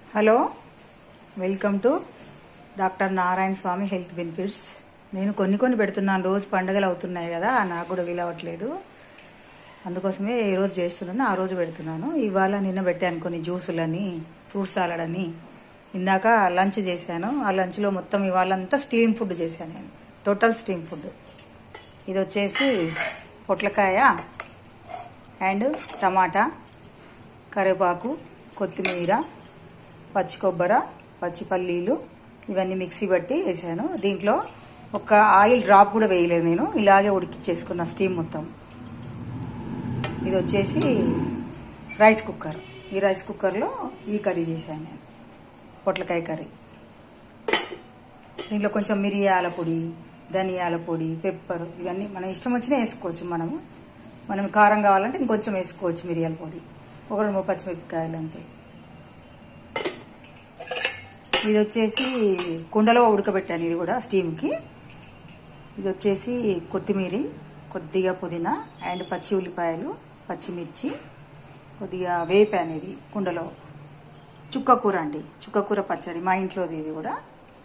hello welcome to doctor Narayana Swamy health benefits నేను కొన్ని కొన్ని పెడుతున్నాను రోజు పండుగలు అవుతున్నాయి కదా నాకు కూడా వీలవట్లేదు అందుకోసమే ఏ రోజు చేస్తున్నాను ఆ రోజు పెడుతున్నాను ఇవాళ నిన్న పెట్టాను కొన్ని జ్యూసులని ఫ్రూట్ సాలడ్ అని ఇందాక లంచ్ చేశాను ఆ లంచ్లో మొత్తం ఇవాళంతా స్టీమ్ ఫుడ్ చేశాను నేను టోటల్ స్టీమ్ ఫుడ్ ఇది వచ్చేసి పొట్లకాయ అండ్ టమాటా కరివేపాకు కొత్తిమీర పచ్చి కొబ్బరి పచ్చి పల్లీలు ఇవన్నీ మిక్సీ బట్టి వేసాను దీంట్లో ఒక ఆయిల్ డ్రాప్ కూడా వేయలేదు నేను ఇలాగే ఉడికిచ్చేసుకున్న స్టీమ్ మొత్తం ఇది వచ్చేసి రైస్ కుక్కర్ ఈ రైస్ కుక్కర్లో ఈ కర్రీ చేశాను నేను పొట్లకాయ కర్రీ దీంట్లో కొంచెం మిరియాల పొడి ధనియాల పొడి పెప్పర్ ఇవన్నీ మన ఇష్టం వచ్చినా వేసుకోవచ్చు మనము మనం కారం కావాలంటే ఇంకొంచెం వేసుకోవచ్చు మిరియాల పొడి ఒక రెండు మూడు పచ్చిమిరపకాయలు అంతే ఇది వచ్చేసి కుండలో ఉడకబెట్టాను ఇది కూడా స్టీమ్కి ఇది వచ్చేసి కొత్తిమీర కొద్దిగా పుదీనా అండ్ పచ్చి ఉల్లిపాయలు పచ్చిమిర్చి కొద్దిగా వేపాను ఇది కుండలో చుక్క కూర అండి చుక్క కూర పచ్చడి మా ఇంట్లోది ఇది కూడా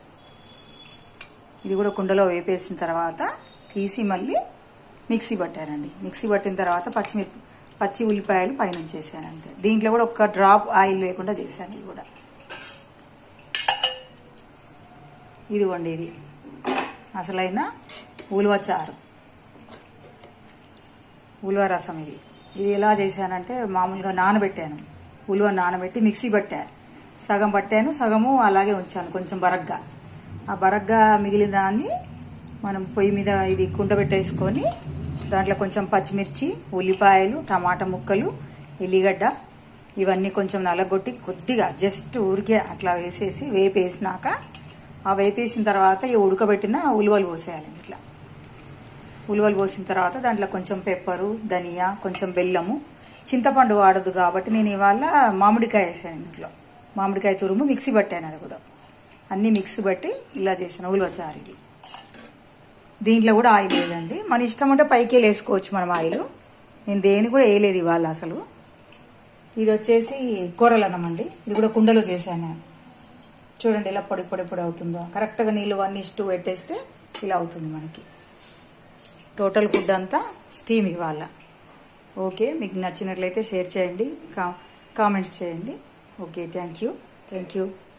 ఇది కూడా కుండలో వేపేసిన తర్వాత తీసి మళ్ళీ మిక్సీ పట్టానండి మిక్సీ పట్టిన తర్వాత పచ్చిమిర్చి పచ్చి ఉల్లిపాయలు పైన చేశాను అంతే దీంట్లో కూడా ఒక్క డ్రాప్ ఆయిల్ లేకుండా చేశాను ఇది కూడా ఇదిగోండి ఇది అసలైన ఉలువ చారు ఉలువ రసం ఇది ఇది ఎలా చేశానంటే మామూలుగా నానబెట్టాను ఉలువ నానబెట్టి మిక్సీ పట్టా సగం పట్టాను సగము అలాగే ఉంచాను కొంచెం బరగ్గా ఆ బరగ్గా మిగిలిన దాన్ని మనం పొయ్యి మీద ఇది కుండ పెట్టేసుకొని దాంట్లో కొంచెం పచ్చిమిర్చి ఉల్లిపాయలు టమాటా ముక్కలు ఎల్లిగడ్డ ఇవన్నీ కొంచెం నలగొట్టి కొద్దిగా జస్ట్ ఊరికే అట్లా వేసేసి వేపేసినాక ఆ వేపేసిన తర్వాత ఈ ఉడకబెట్టిన ఉలువలు పోసేయాలి ఇట్లా ఉలువలు పోసిన తర్వాత దాంట్లో కొంచెం పెప్పరు ధనియా కొంచెం బెల్లము చింతపండు వాడదు కాబట్టి నేను ఇవాళ మామిడికాయ వేసాను ఇంట్లో మామిడికాయ తురుము మిక్సీ పట్టాను అది కూడా అన్ని మిక్సీ బట్టి ఇలా చేసాను ఉలువ చారు ఇది దీంట్లో కూడా ఆయిల్ లేదండి మన ఇష్టం ఉంటే పైకి వేసుకోవచ్చు మనం ఆయిల్ నేను దేని కూడా వేయలేదు ఇవాళ అసలు ఇది వచ్చేసి కూరలు అన్నమండి ఇది కూడా కుండలో చేశాను నేను చూడండి ఇలా పొడి పొడి పొడి అవుతుందో కరెక్ట్గా నీళ్ళు వన్ ఇస్టు పెట్టేస్తే ఇలా అవుతుంది మనకి టోటల్ ఫుడ్ అంతా స్టీమ్ ఇవాళ ఓకే మీకు నచ్చినట్లయితే షేర్ చేయండి కా కామెంట్స్ చేయండి okay thank you thank you